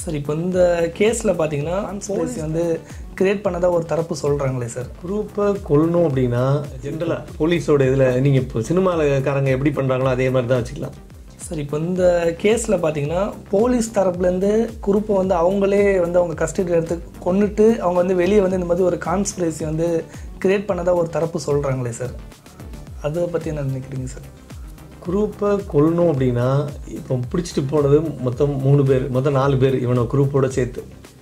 sir இப்போ இந்த கேஸில் பார்த்தீங்கன்னா கான்ஸ்பிரசி வந்து கிரியேட் பண்ணதா ஒரு தரப்பு சொல்கிறாங்களே சார் குரூப்பை கொல்லணும் அப்படின்னா ஜென்ரலாக போலீஸோட இதில் நீங்கள் இப்போ சினிமாக்காரங்க எப்படி பண்ணுறாங்களோ அதே மாதிரி தான் வச்சுக்கலாம் சார் இப்போ இந்த கேஸில் பார்த்தீங்கன்னா போலீஸ் தரப்புலேருந்து குரூப்பை வந்து அவங்களே வந்து அவங்க கஸ்டடியில் எடுத்து கொன்னுட்டு அவங்க வந்து வெளியே வந்து இந்த மாதிரி ஒரு கான்ஸ்பிரசி வந்து கிரியேட் பண்ணதா ஒரு தரப்பு சொல்கிறாங்களே சார் அதை பற்றி என்ன நினைக்கிறீங்க சார் குரூப்பை கொல்லணும் அப்படின்னா இப்போ பிடிச்சிட்டு போனது மொத்தம் மூணு பேர் மொத்தம் நாலு பேர் இவனை குரூப்போட சேர்த்து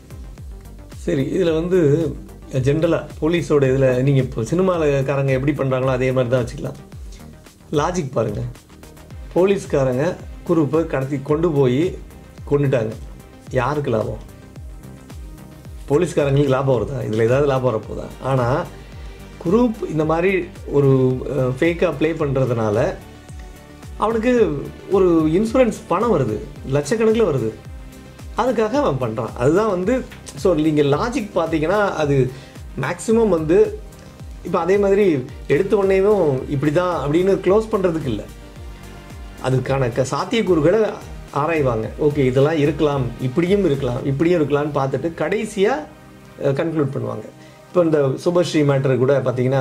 சரி இதில் வந்து ஜென்ரலாக போலீஸோட இதில் நீங்கள் இப்போ சினிமாக்காரங்க எப்படி பண்ணுறாங்களோ அதே மாதிரி தான் வச்சுக்கலாம் லாஜிக் பாருங்கள் போலீஸ்காரங்க குரூப்பை கடத்தி கொண்டு போய் கொண்டுட்டாங்க யாருக்கு லாபம் போலீஸ்காரங்களுக்கு லாபம் வருதா இதில் ஏதாவது லாபம் வரப்போதா ஆனால் குரூப் இந்த மாதிரி ஒரு ஃபேக்காக ப்ளே பண்ணுறதுனால அவனுக்கு ஒரு இன்சூரன்ஸ் பணம் வருது லட்சக்கணக்கில் வருது அதுக்காக அவன் பண்ணுறான் அதுதான் வந்து ஸோ நீங்கள் லாஜிக் பார்த்தீங்கன்னா அது மேக்ஸிமம் வந்து இப்போ அதே மாதிரி எடுத்த உடனேவும் இப்படி தான் அப்படின்னு க்ளோஸ் பண்ணுறதுக்கு இல்லை அதுக்கான க சாத்தியக்கூறுகளை ஆராய்வாங்க ஓகே இதெல்லாம் இருக்கலாம் இப்படியும் இருக்கலாம் இப்படியும் இருக்கலாம்னு பார்த்துட்டு கடைசியாக கன்க்ளூட் பண்ணுவாங்க இப்போ இந்த சுபஸ்ரீ மேட்டர் கூட பார்த்தீங்கன்னா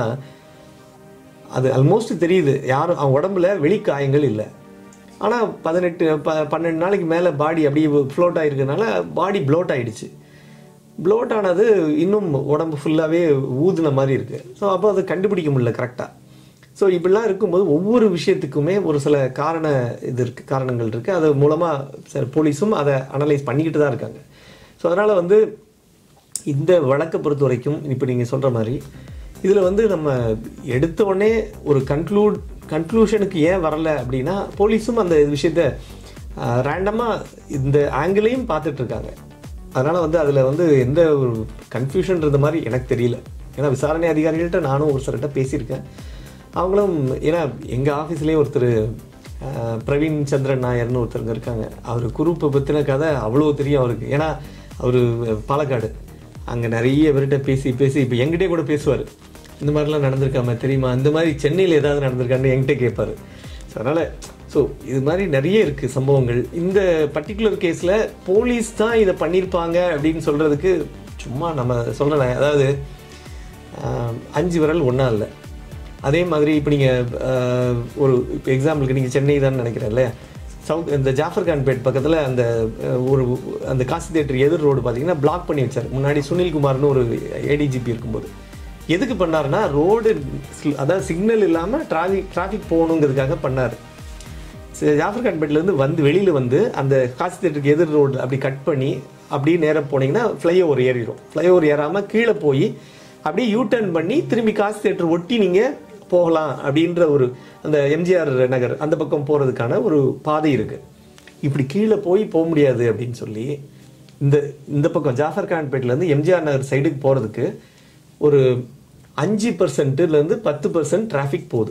அது ஆல்மோஸ்ட் தெரியுது யாரும் அவன் உடம்புல வெளிக்காயங்கள் இல்லை ஆனால் பதினெட்டு ப பன்னெண்டு நாளைக்கு மேலே பாடி அப்படியே ஃப்ளோட் ஆகிருக்கனால பாடி ப்ளோட் ஆயிடுச்சு ப்ளோட் ஆனது இன்னும் உடம்பு ஃபுல்லாகவே ஊதுன மாதிரி இருக்குது ஸோ அப்போ அதை கண்டுபிடிக்க முடியல கரெக்டாக ஸோ இப்படிலாம் இருக்கும்போது ஒவ்வொரு விஷயத்துக்குமே ஒரு சில காரண இது இருக்குது காரணங்கள் இருக்குது அது மூலமாக சார் போலீஸும் அதை அனலைஸ் பண்ணிக்கிட்டு தான் இருக்காங்க ஸோ அதனால் வந்து இந்த வழக்கை பொறுத்த வரைக்கும் இப்போ நீங்கள் சொல்கிற மாதிரி இதில் வந்து நம்ம எடுத்த உடனே ஒரு கன்க்ளூட் கன்க்ளூஷனுக்கு ஏன் வரல அப்படின்னா போலீஸும் அந்த விஷயத்த ரேண்டமாக இந்த ஆங்கிளையும் பார்த்துட்டு இருக்காங்க அதனால் வந்து அதில் வந்து எந்த ஒரு கன்ஃபியூஷன்றது மாதிரி எனக்கு தெரியல ஏன்னா விசாரணை அதிகாரிகள்கிட்ட நானும் ஒரு சிலர்கிட்ட பேசியிருக்கேன் அவங்களும் ஏன்னா எங்கள் ஆஃபீஸ்லேயே ஒருத்தர் அஹ், பிரவீன் சந்திரன் நாயர்னு ஒருத்தருங்க இருக்காங்க அவர் குரூப்பை பற்றின கதை அவ்வளோ தெரியும் அவருக்கு ஏன்னா அவர் பாலக்காடு அங்கே நிறைய பேர்கிட்ட பேசி பேசி இப்போ என்கிட்டே கூட பேசுவார் இந்த மாதிரிலாம் நடந்திருக்காம தெரியுமா இந்த மாதிரி சென்னையில் ஏதாவது நடந்திருக்கான்னு என்கிட்ட கேட்பாரு ஸோ அதனால் ஸோ இது மாதிரி நிறைய இருக்குது சம்பவங்கள் இந்த பர்டிகுலர் கேஸில் போலீஸ் தான் இதை பண்ணியிருப்பாங்க அப்படின்னு சொல்கிறதுக்கு சும்மா நம்ம சொல்கிறேன் அதாவது ஆஹ், அஞ்சு விரல் ஒன்றா இல்லை அதே மாதிரி இப்போ நீங்கள் ஒரு இப்போ எக்ஸாம்பிளுக்கு நீங்கள் சென்னை தான் நினைக்கிறேன் இல்லையா சவுத் இந்த ஜாஃபர் கான்பேட் பக்கத்தில் அந்த அஹ், ஒரு அந்த காசி தேட்டர் எதிர் ரோடு பார்த்தீங்கன்னா பிளாக் பண்ணி வச்சார் முன்னாடி சுனில்குமார்னு ஒரு ஏடிஜிபி இருக்கும்போது எதுக்கு பண்ணாருன்னா ரோடு அதாவது சிக்னல் இல்லாமல் டிராஃபிக் டிராஃபிக் போகணுங்கிறதுக்காக பண்ணார் சரி, ஜாஃபர் கான்பேட்லேருந்து வந்து வெளியில் வந்து அந்த காசி தேட்டருக்கு எதிர் ரோடு அப்படி கட் பண்ணி அப்படியே நேராக போனீங்கன்னா ஃப்ளைஓவர் ஏறிடும் ஃப்ளைஓவர் ஏறாமல் கீழே போய் அப்படியே யூ டர்ன் பண்ணி திரும்பி காசி தேட்டர் ஒட்டி நீங்கள் போகலாம் அப்படின்ற ஒரு அந்த எம்ஜிஆர் நகர் அந்த பக்கம் போகிறதுக்கான ஒரு பாதை இருக்குது இப்படி கீழே போய் போக முடியாது அப்படின்னு சொல்லி இந்த இந்த பக்கம் ஜாஃபர் கான்பேட்லேருந்து எம்ஜிஆர் நகர் சைடுக்கு போகிறதுக்கு ஒரு அஞ்சு பர்சன்ட்லேருந்து பத்து பர்சன்ட் டிராஃபிக் போகுது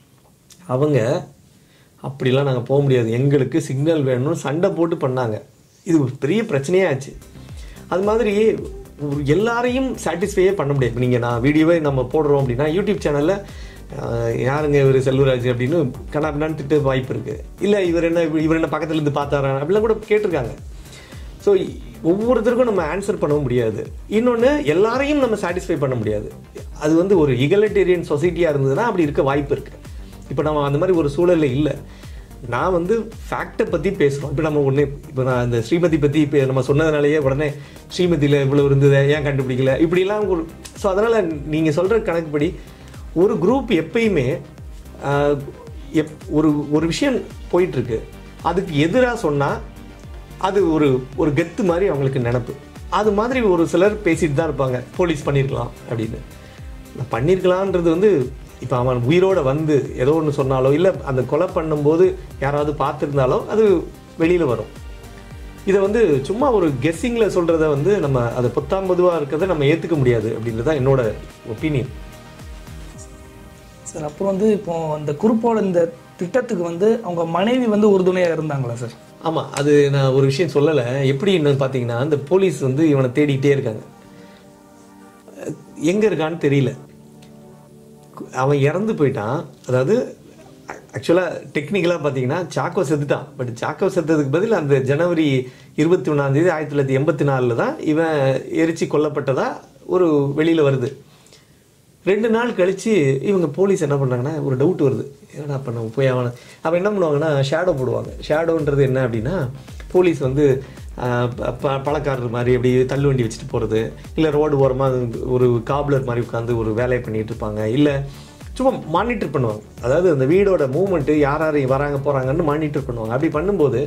அவங்க அப்படிலாம் நாங்கள் போக முடியாது எங்களுக்கு சிக்னல் வேணும்னு சண்டை போட்டு பண்ணாங்க இது ஒரு பெரிய பிரச்சனையே ஆச்சு அது மாதிரி ஒரு எல்லாரையும் சாட்டிஸ்ஃபையே பண்ண முடியாது இப்போ நீங்கள் நான் வீடியோவே நம்ம போடுறோம் அப்படின்னா யூடியூப் சேனலில் யாருங்க இவர் செல்வராஜ் அப்படின்னு கண்ணாபின்னான்னு திட்டு வாய்ப்பு இருக்குது இல்லை இவர் என்ன இவர் என்ன பக்கத்துல இருந்து பார்த்தாரா அப்படிலாம் கூட கேட்டிருக்காங்க ஸோ ஒவ்வொருத்தருக்கும் நம்ம ஆன்சர் பண்ண முடியாது இன்னொன்று எல்லாரையும் நம்ம சாட்டிஸ்ஃபை பண்ண முடியாது அது வந்து ஒரு இகலிட்டேரியன் சொசைட்டியாக இருந்ததுன்னா அப்படி இருக்க வாய்ப்பு இருக்குது இப்போ நம்ம அந்த மாதிரி ஒரு சூழலில் இல்லை நான் வந்து ஃபேக்டை பற்றி பேசுகிறோம் இப்போ நம்ம ஒன்று இப்போ நான் இந்த ஸ்ரீமதி பற்றி இப்போ நம்ம சொன்னதுனாலேயே உடனே ஸ்ரீமதியில் இவ்வளோ இருந்தது ஏன் கண்டுபிடிக்கல இப்படிலாம் ஒரு ஸோ அதனால் நீங்கள் சொல்கிற கணக்குப்படி ஒரு குரூப் எப்பயுமே ஆஹ், எப் ஒரு ஒரு விஷயம் போயிட்டுருக்கு அதுக்கு எதிராக சொன்னால் அது ஒரு ஒரு கெத்து மாதிரி அவங்களுக்கு நினப்பு அது மாதிரி ஒரு சிலர் பேசிட்டு தான் இருப்பாங்க போலீஸ் பண்ணியிருக்கலாம் அப்படின்னு நான் பண்ணியிருக்கலான்றது வந்து இப்போ அவன் உயிரோட வந்து ஏதோ ஒன்று சொன்னாலோ இல்லை அந்த கொலை பண்ணும்போது யாராவது பார்த்துருந்தாலோ அது வெளியில் வரும் இதை வந்து சும்மா ஒரு கெஸ்ஸிங்கில் சொல்கிறத வந்து நம்ம அதை பொத்தாம் பொதுவாக இருக்கிறத நம்ம ஏற்றுக்க முடியாது அப்படின்றது தான் என்னோட ஒப்பீனியன் சார் அப்புறம் வந்து இப்போ அந்த குரூப்போட இந்த திட்டத்துக்கு வந்து அவங்க மனைவி வந்து உறுதுணையாக இருந்தாங்களா சார் ஆமாம் அது நான் ஒரு விஷயம் சொல்லலை எப்படி என்னன்னு பார்த்தீங்கன்னா இந்த போலீஸ் வந்து இவனை தேடிக்கிட்டே இருக்காங்க எங்கே இருக்கான்னு தெரியல அவன் இறந்து போயிட்டான் அதாவது ஆக்சுவலாக டெக்னிக்கலாக பார்த்தீங்கன்னா சாக்கோ செத்துட்டான் பட் சாக்கோ செத்ததுக்கு பதில் அந்த ஜனவரி இருபத்தி ஒன்றாம் தேதி ஆயிரத்தி தொள்ளாயிரத்தி எண்பத்தி நாலில் தான் இவன் எரிச்சு கொல்லப்பட்டதா ஒரு வெளியில் வருது ரெண்டு நாள் கழிச்சு இவங்க போலீஸ் என்ன பண்ணுறாங்கன்னா ஒரு டவுட் வருது ஏன்னா அப்போ நம்ம போய் அவனை அப்போ என்ன பண்ணுவாங்கன்னா ஷேடோ போடுவாங்க ஷேடோன்றது என்ன அப்படின்னா போலீஸ் வந்து ஆஹ், ப- ப- பழக்காரர் மாதிரி அப்படி தள்ளு வண்டி வச்சுட்டு போகிறது இல்லை ரோடு ஓரமாக ஒரு காப்லர் மாதிரி உட்காந்து ஒரு வேலையை பண்ணிட்டு இருப்பாங்க இல்லை சும்மா மானிட்டர் பண்ணுவாங்க அதாவது அந்த வீடோட மூவ்மெண்ட்டு யார் யார் வராங்க போகிறாங்கன்னு மானிட்டர் பண்ணுவாங்க அப்படி பண்ணும்போது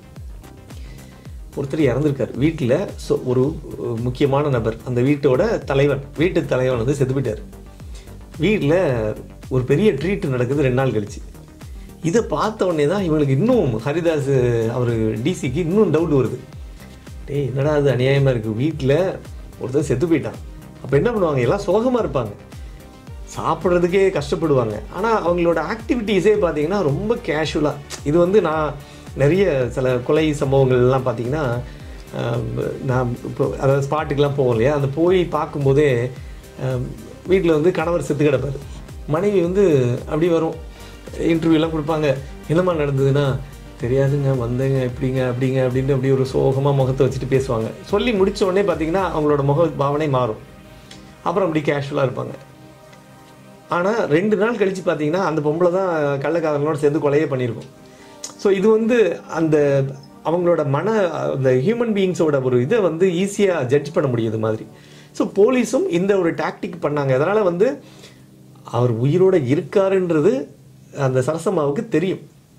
ஒருத்தர் இறந்துருக்காரு வீட்டில் ஸோ ஒரு அஹ், முக்கியமான நபர் அந்த வீட்டோட தலைவன் வீட்டு தலைவன் வந்து செத்து போயிட்டார் வீட்டில் ஒரு பெரிய ட்ரீட் நடக்குது ரெண்டு நாள் கழிச்சு இதை பார்த்த உடனே தான் இவங்களுக்கு இன்னும் ஹரிதாஸ் அவர் டிசிக்கு இன்னும் டவுட் வருது டேய் என்னடா அது அநியாயமாக இருக்குது வீட்டில் ஒருத்தர் செத்து போயிட்டான் அப்போ என்ன பண்ணுவாங்க எல்லாம் சோகமாக இருப்பாங்க சாப்பிட்றதுக்கே கஷ்டப்படுவாங்க ஆனால் அவங்களோட ஆக்டிவிட்டீஸே பார்த்தீங்கன்னா ரொம்ப கேஷுவலாக இது வந்து நான் நிறைய சில கொலை சம்பவங்கள்லாம் பார்த்தீங்கன்னா ஆம், நான் இப்போ அதாவது ஸ்பாட்டுக்கெலாம் போவோம் இல்லையா அந்த போய் பார்க்கும்போதே வீட்டில் வந்து கணவர் செத்து கிடப்பார் மனைவி வந்து அப்படி வரும் இன்டர்வியூலாம் கொடுப்பாங்க என்னம்மா நடந்ததுன்னா தெரியாதுங்க வந்தேங்க எப்படிங்க அப்படிங்க அப்படின்ட்டு அப்படி ஒரு சோகமாக முகத்தை வச்சுட்டு பேசுவாங்க சொல்லி முடிச்ச உடனே பார்த்தீங்கன்னா அவங்களோட முக பாவனை மாறும் அப்புறம் அப்படி கேஷுவலாக இருப்பாங்க ஆனால் ரெண்டு நாள் கழிச்சு பார்த்தீங்கன்னா அந்த பொம்பளை தான் கள்ளக்காதலனோட சேர்ந்து கொலையே பண்ணியிருக்கும் ஸோ இது வந்து அந்த அவங்களோட மன அந்த ஹியூமன் பீயிங்ஸோட ஒரு இதை வந்து ஈஸியாக ஜட்ஜ் பண்ண முடியுது மாதிரி ஸோ போலீஸும் இந்த ஒரு டாக்டிக் பண்ணாங்க அதனால் வந்து அவர் உயிரோட இருக்காருன்றது அந்த சரசம்மாவுக்கு தெரியும்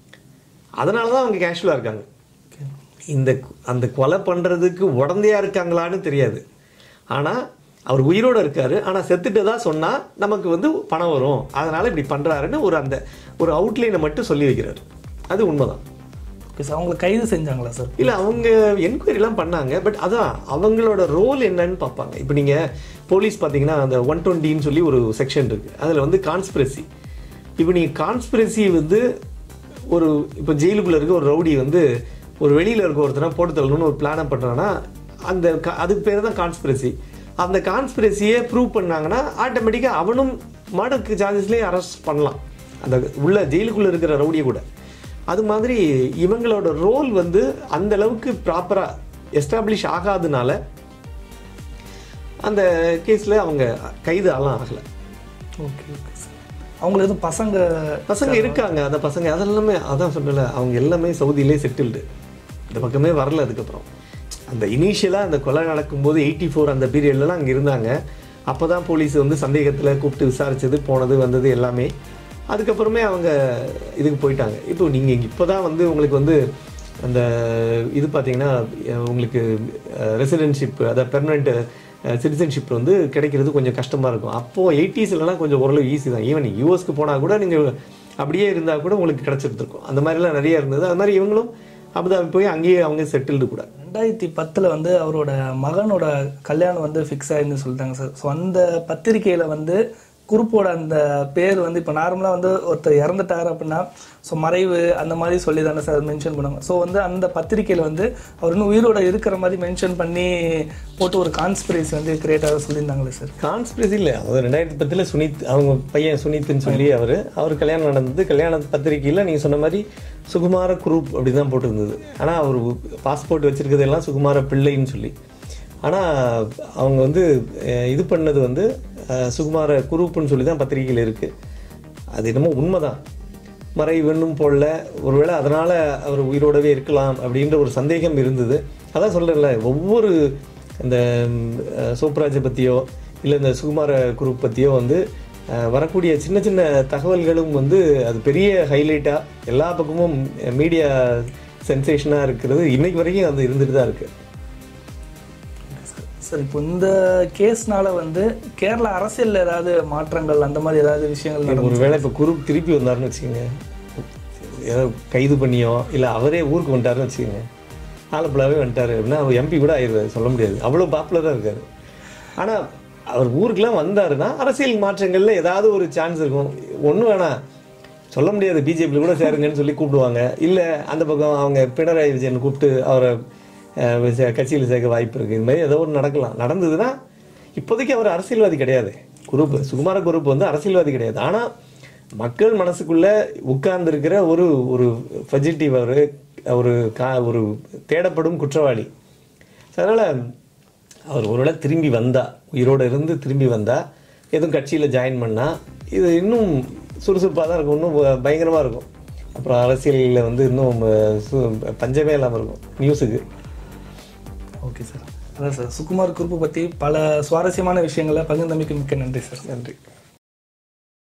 அதனால தான் அவங்க கேஷுவலாக இருக்காங்க இந்த அந்த கொலை பண்ணுறதுக்கு உடந்தையா இருக்காங்களான்னு தெரியாது ஆனால் அவர் உயிரோட இருக்காரு ஆனால் செத்துட்டதா சொன்னால் நமக்கு வந்து பணம் வரும் அதனால இப்படி பண்ணுறாருன்னு ஒரு அந்த ஒரு அவுட்லைனை மட்டும் சொல்லி வைக்கிறாரு அது உண்மைதான் ஓகே சார் அவங்களை கைது செஞ்சாங்களா சார் இல்லை அவங்க என்கொயரிலாம் பண்ணாங்க பட் அதான் அவங்களோட ரோல் என்னன்னு பார்ப்பாங்க இப்போ நீங்கள் போலீஸ் பார்த்தீங்கன்னா அந்த ஒன் டுவெண்ட்டின்னு சொல்லி ஒரு செக்ஷன் இருக்குது அதில் வந்து கான்ஸ்பிரசி இப்போ நீங்கள் கான்ஸ்பிரசி வந்து ஒரு இப்போ ஜெயிலுக்குள்ளே இருக்க ஒரு ரவுடி வந்து ஒரு வெளியில் இருக்க ஒருத்தனை போட்டு தள்ளணும்னு ஒரு பிளானை பண்ணுறான்னா அந்த க- அதுக்கு பேர் தான் கான்ஸ்பிரசி அந்த கான்ஸ்பிரசியை ப்ரூவ் பண்ணாங்கன்னா ஆட்டோமேட்டிக்காக அவனும் மர்டருக்கு சார்ஜஸ்லேயே அரெஸ்ட் பண்ணலாம் அந்த உள்ள ஜெயிலுக்குள்ளே இருக்கிற ரவுடியை கூட அது மாதிரி இவங்களோட ரோல் வந்து அந்த அளவுக்கு ப்ராப்பராக எஸ்டாப்ளிஷ் ஆகாதனால அந்த கேஸில் அவங்க கைது ஆலாம் ஆகலை ஓகே ஓகே சார் அவங்களுக்கு எதுவும் பசங்க பசங்க இருக்காங்க அந்த பசங்க அதெல்லாமே அதான் சொன்னல அவங்க எல்லாமே சவுதியிலே செட்டில்டு இந்த பக்கமே வரல அதுக்கப்புறம் அந்த இனிஷியலாக அந்த கொலை நடக்கும்போது எயிட்டி ஃபோர் அந்த பீரியட்லலாம் அங்கே இருந்தாங்க அப்போ தான் போலீஸ் வந்து சந்தேகத்தில் கூப்பிட்டு விசாரிச்சது போனது வந்தது எல்லாமே அதுக்கப்புறமே அவங்க இதுக்கு போயிட்டாங்க இப்போ நீங்கள் இப்போ தான் வந்து உங்களுக்கு வந்து அந்த இது பார்த்தீங்கன்னா அஹ், உங்களுக்கு ரெசிடென்ஷிப் அதாவது பெர்மனெண்ட் சிட்டிசன்ஷிப் வந்து கிடைக்கிறது கொஞ்சம் கஷ்டமாக இருக்கும் அப்போது எயிட்டிஸ்லலாம் கொஞ்சம் ஓரளவு ஈஸி தான் ஈவன் யூஎஸ்க்கு போனால் கூட நீங்கள் அப்படியே இருந்தால் கூட உங்களுக்கு கிடச்சிருந்துருக்கும் அந்த மாதிரிலாம் நிறைய இருந்தது அது மாதிரி இவங்களும் அபுதாபி போய் அங்கேயே அவங்க செட்டில்டு கூட ரெண்டாயிரத்தி பத்தில் வந்து அவரோட மகனோட கல்யாணம் வந்து ஃபிக்ஸ் ஆயிருன்னு சொல்லிட்டாங்க சார் ஸோ அந்த பத்திரிக்கையில் வந்து குரூப்போட அந்த பேர் வந்து இப்போ நார்மலாக வந்து ஒருத்தர் இறந்துட்டார் அப்படின்னா ஸோ மறைவு அந்த மாதிரி சொல்லி தானே சார் மென்ஷன் பண்ணுவாங்க ஸோ வந்து அந்த பத்திரிக்கையில் வந்து அவர் இன்னும் உயிரோட இருக்கிற மாதிரி மென்ஷன் பண்ணி போட்டு ஒரு கான்ஸ்பிரசி வந்து கிரியேட் ஆக சொல்லியிருந்தாங்களே சார் கான்ஸ்பிரசி இல்லை அவர் ரெண்டாயிரத்தி பத்தில் சுனித் அவங்க பையன் சுனித்னு சொல்லி அவர் அவர் கல்யாணம் நடந்தது கல்யாண பத்திரிக்கையில் நீங்கள் சொன்ன மாதிரி சுகுமார குரூப் அப்படி தான் போட்டிருந்தது ஆனால் அவர் பாஸ்போர்ட் வச்சிருக்கிறது எல்லாம் சுகுமார பிள்ளைன்னு சொல்லி ஆனால் அவங்க வந்து அஹ், இது பண்ணது வந்து அஹ், சுகுமார குரூப்னு சொல்லி தான் பத்திரிக்கையில் இருக்குது அது என்னமோ உண்மைதான் மறைவுன்னும் போடல ஒருவேளை அதனால் அவர் உயிரோடவே இருக்கலாம் அப்படின்ற ஒரு சந்தேகம் இருந்தது அதான் சொல்கிறேன்ல ஒவ்வொரு இந்த ம், அஹ், சோப்ராஜை பற்றியோ இல்லை இந்த சுகுமார குரூப் பற்றியோ வந்து அஹ், வரக்கூடிய சின்ன சின்ன தகவல்களும் வந்து அது பெரிய ஹைலைட்டாக எல்லா பக்கமும் மீடியா சென்சேஷனாக இருக்கிறது இன்னைக்கு வரைக்கும் அது இருந்துட்டு தான் இருக்குது சார் இப்போ இந்த கேஸ்னால வந்து கேரளா அரசியல்ல ஏதாவது மாற்றங்கள் அந்த மாதிரி ஏதாவது விஷயங்கள் நடந்து ஒரு வேளை இப்போ குரூப் திருப்பி வந்தாருன்னு வச்சுக்கோங்க ஏதோ கைது பண்ணியோ இல்லை அவரே ஊருக்கு வந்துட்டாருன்னு வச்சுக்கோங்க ஆலப்புழாவே வந்துட்டாரு அப்படின்னா அவர் எம்பி கூட ஆயிடுவாரு சொல்ல முடியாது அவ்வளோ பாப்புலராக இருக்காரு ஆனால் அவர் ஊருக்குலாம் வந்தாருன்னா அரசியல் மாற்றங்கள்ல ஏதாவது ஒரு சான்ஸ் இருக்கும் ஒன்றும் வேணாம் சொல்ல முடியாது பிஜேபியில் கூட சேருங்கன்னு சொல்லி கூப்பிடுவாங்க இல்லை அந்த பக்கம் அவங்க பினராயி விஜயன் கூப்பிட்டு அவரை கட்சியில் சேர்க்க வாய்ப்பு இருக்குது இது மாதிரி ஏதோ ஒன்று நடக்கலாம் நடந்ததுன்னா இப்போதைக்கு அவர் அரசியல்வாதி கிடையாது குரூப் சுகுமார குரூப் வந்து அரசியல்வாதி கிடையாது ஆனால் மக்கள் மனசுக்குள்ள உட்கார்ந்துருக்கிற ஒரு ஒரு ஃபஜிட்டிவ் ஒரு ஒரு கா ஒரு தேடப்படும் குற்றவாளி So, அதனால அவர் ஒருவேளை திரும்பி வந்தா உயிரோட இருந்து திரும்பி வந்தா எதுவும் கட்சியில் ஜாயின் பண்ணா இது இன்னும் சுறுசுறுப்பாக தான் இருக்கும் இன்னும் ப- பயங்கரமா இருக்கும் அப்புறம் அரசியலில் வந்து இன்னும் அஹ், சு- பஞ்சமே இல்லாமல் இருக்கும் நியூஸுக்கு ஓகே சார் அதான் சார் சுகுமார் குரூப்பை பற்றி பல சுவாரஸ்யமான விஷயங்களை பகிர்ந்தமைக்கு மிக்க நன்றி சார் நன்றி